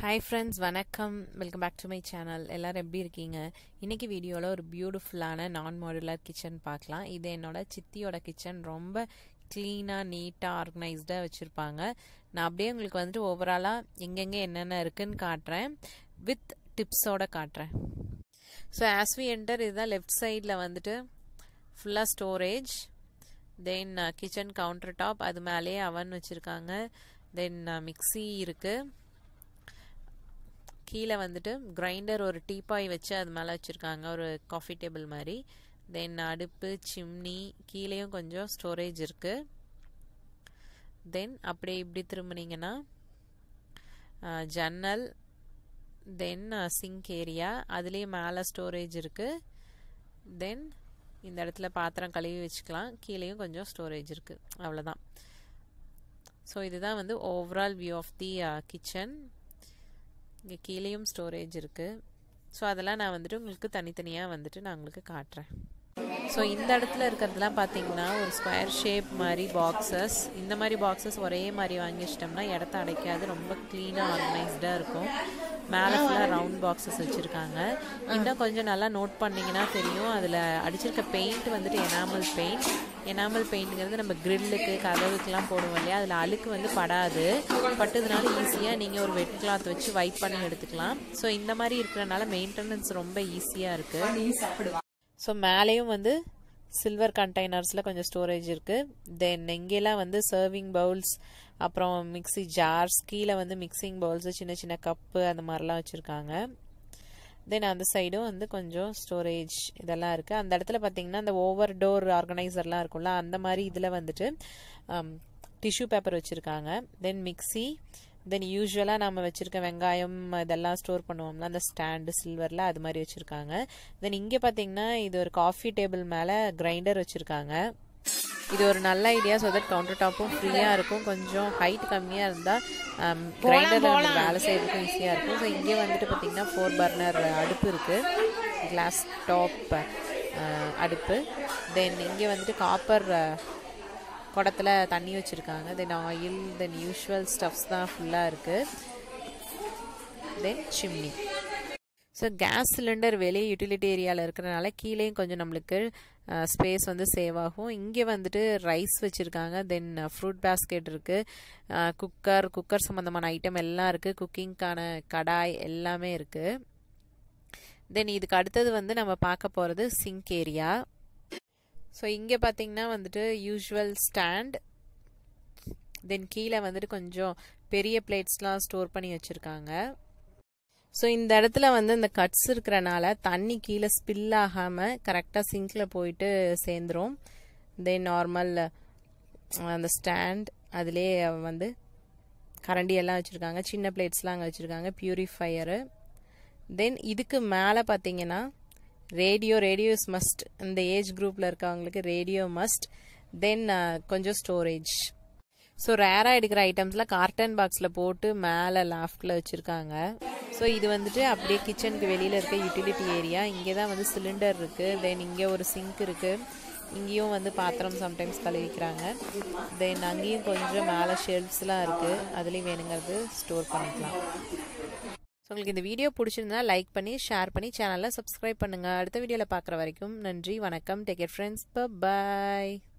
hi friends வணக்கம் welcome back to my channel எல்லோரும் எப்படி இருக்கீங்க இன்னைக்கு வீடியோவில் ஒரு பியூட்டிஃபுல்லான நான் மாடுலர் கிச்சன் பார்க்கலாம் இது என்னோட சித்தியோட கிச்சன் ரொம்ப க்ளீனாக நீட்டாக ஆர்கனைஸ்டாக வச்சுருப்பாங்க நான் அப்படியே உங்களுக்கு வந்துட்டு ஓவராலாக எங்கெங்கே என்னென்ன இருக்குன்னு காட்டுறேன் வித் டிப்ஸோட காட்டுறேன் ஸோ ஆஸ் வி என்டர் இதுதான் லெஃப்ட் சைடில் வந்துட்டு ஃபுல்லாக storage then kitchen counter top அது மேலேயே அவன் வச்சுருக்காங்க தென் மிக்சி இருக்குது கீழே வந்துட்டு கிரைண்டர் ஒரு டீப்பாய் வச்சு அது மேலே வச்சுருக்காங்க ஒரு காஃபி டேபிள் மாதிரி தென் அடுப்பு சிம்னி கீழேயும் கொஞ்சம் ஸ்டோரேஜ் இருக்குது தென் அப்படியே இப்படி திரும்பினீங்கன்னா ஜன்னல் தென் சிங்க் ஏரியா அதுலேயே மேலே ஸ்டோரேஜ் இருக்குது தென் இந்த இடத்துல பாத்திரம் கழுவி வச்சுக்கலாம் கீழேயும் கொஞ்சம் ஸ்டோரேஜ் இருக்குது அவ்வளோதான் ஸோ இதுதான் வந்து overall view of the kitchen இங்கே கீழேயும் ஸ்டோரேஜ் இருக்குது ஸோ அதெல்லாம் நான் வந்துட்டு உங்களுக்கு தனித்தனியாக வந்துட்டு நான் உங்களுக்கு காட்டுறேன் ஸோ இந்த இடத்துல இருக்கிறதுலாம் பார்த்தீங்கன்னா ஒரு ஸ்கொயர் ஷேப் மாதிரி பாக்ஸஸ் இந்த மாதிரி பாக்ஸஸ் ஒரே மாதிரி வாங்கி வச்சிட்டோம்னா இடத்த அடைக்காது ரொம்ப க்ளீனாக ஆர்கனைஸ்டாக இருக்கும் மேலே ஃபுல்லாக ரவுண்ட் பாக்ஸஸ் வச்சுருக்காங்க இன்னும் கொஞ்சம் நல்லா நோட் பண்ணிங்கன்னா தெரியும் அதில் அடிச்சிருக்க பெயிண்ட் வந்துட்டு எனாமல் பெயிண்ட் எனாமல் பெயிண்ட்டுங்கிறது நம்ம க்ரில்லுக்கு கதவுக்கெலாம் போடுவோம் இல்லையா அதில் அழுக்கு வந்து படாது பட்டதுனால ஈஸியாக நீங்கள் ஒரு வெட் கிளாத் வச்சு வைப் பண்ணி எடுத்துக்கலாம் ஸோ இந்த மாதிரி இருக்கிறனால மெயின்டெனன்ஸ் ரொம்ப ஈஸியாக இருக்குது ஸோ மேலேயும் வந்து சில்வர் கண்டெய்னர்ஸில் கொஞ்சம் ஸ்டோரேஜ் இருக்குது தென் இங்கெல்லாம் வந்து சர்விங் பவுல்ஸ் அப்புறம் மிக்சி ஜார்ஸ் கீழே வந்து மிக்சிங் பவுல்ஸு சின்ன சின்ன கப்பு அந்த மாதிரிலாம் வச்சுருக்காங்க தென் அந்த சைடும் வந்து கொஞ்சம் ஸ்டோரேஜ் இதெல்லாம் இருக்குது அந்த இடத்துல பார்த்தீங்கன்னா அந்த ஓவர் டோர் ஆர்கனைசர்லாம் இருக்கும்ல அந்த மாதிரி இதில் வந்துட்டு டிஷ்யூ பேப்பர் வச்சுருக்காங்க தென் மிக்சி தென் யூஸ்வலாக நம்ம வச்சுருக்க வெங்காயம் இதெல்லாம் ஸ்டோர் பண்ணுவோம்ல அந்த ஸ்டாண்டு சில்வரில் அது மாதிரி வச்சுருக்காங்க தென் இங்கே பார்த்தீங்கன்னா இது ஒரு காஃபி டேபிள் மேலே கிரைண்டர் வச்சுருக்காங்க இது ஒரு நல்ல ஐடியா ஸோ தட் கவுண்டர் டாப்பும் ஃப்ரீயாக இருக்கும் கொஞ்சம் ஹைட் கம்மியாக இருந்தால் கிரைண்டரில் வேலை செய்யறதுக்கும் ஈஸியாக இருக்கும் ஸோ இங்கே வந்துட்டு பார்த்தீங்கன்னா ஃபோர் பர்னர் அடுப்பு இருக்குது கிளாஸ் டாப் அடுப்பு தென் இங்கே வந்துட்டு காப்பர் குடத்தில் தண்ணி வச்சுருக்காங்க then oil then usual stuffs தான் ஃபுல்லாக இருக்குது then chimney so gas cylinder வெளியே யூட்டிலிட்டி ஏரியாவில் இருக்கிறனால கீழேயும் கொஞ்சம் நம்மளுக்கு ஸ்பேஸ் வந்து சேவ் ஆகும் இங்கே வந்துட்டு ரைஸ் வச்சுருக்காங்க தென் ஃப்ரூட் பேஸ்கெட் இருக்குது குக்கர் குக்கர் சம்மந்தமான ஐட்டம் எல்லாம் இருக்குது குக்கிங்க்கான கடாய் எல்லாமே இருக்குது தென் இதுக்கு அடுத்தது வந்து நம்ம பார்க்க போகிறது சிங்க் ஏரியா ஸோ இங்கே பார்த்தீங்கன்னா வந்துட்டு யூஸ்வல் ஸ்டாண்ட் தென் கீழே வந்துட்டு கொஞ்சம் பெரிய பிளேட்ஸ்லாம் ஸ்டோர் பண்ணி வச்சுருக்காங்க ஸோ இந்த இடத்துல வந்து இந்த கட்ஸ் இருக்கிறனால தண்ணி கீழே ஸ்பில் ஆகாமல் கரெக்டாக சிங்கில் போயிட்டு சேர்ந்துரும் தென் நார்மல் அந்த ஸ்டாண்ட் அதிலே வந்து கரண்டி எல்லாம் வச்சுருக்காங்க சின்ன பிளேட்ஸ்லாம் அங்கே வச்சுருக்காங்க பியூரிஃபையரு தென் இதுக்கு மேலே பார்த்தீங்கன்னா ரேடியோ ரேடியோ இஸ் மஸ்ட் இந்த ஏஜ் குரூப்பில் இருக்கவங்களுக்கு ரேடியோ மஸ்ட் தென் கொஞ்சம் ஸ்டோரேஜ் ஸோ ரேராக எடுக்கிற ஐட்டம்ஸ்லாம் கார்டன் பாக்ஸில் போட்டு மேலே லாஃப்டில் வச்சுருக்காங்க ஸோ இது வந்துட்டு அப்படியே கிச்சனுக்கு வெளியில் இருக்க யூட்டிலிட்டி ஏரியா இங்கே தான் வந்து சிலிண்டர் இருக்குது தென் இங்கே ஒரு சிங்க் இருக்குது இங்கேயும் வந்து பாத்திரம் சம்டைம்ஸ் கழுவிக்கிறாங்க தென் அங்கேயும் கொஞ்சம் மேலே ஷெல்ஃப்ஸ்லாம் இருக்குது அதுலேயும் வேணுங்கிறது ஸ்டோர் பண்ணிக்கலாம் ஸோ உங்களுக்கு இந்த வீடியோ பிடிச்சிருந்தா லைக் பண்ணி ஷேர் பண்ணி சேனலில் சப்ஸ்கிரைப் பண்ணுங்கள் அடுத்த வீடியோவில் பார்க்குற வரைக்கும் நன்றி வணக்கம் டேக் கேர் ஃப்ரெண்ட்ஸ் பாய்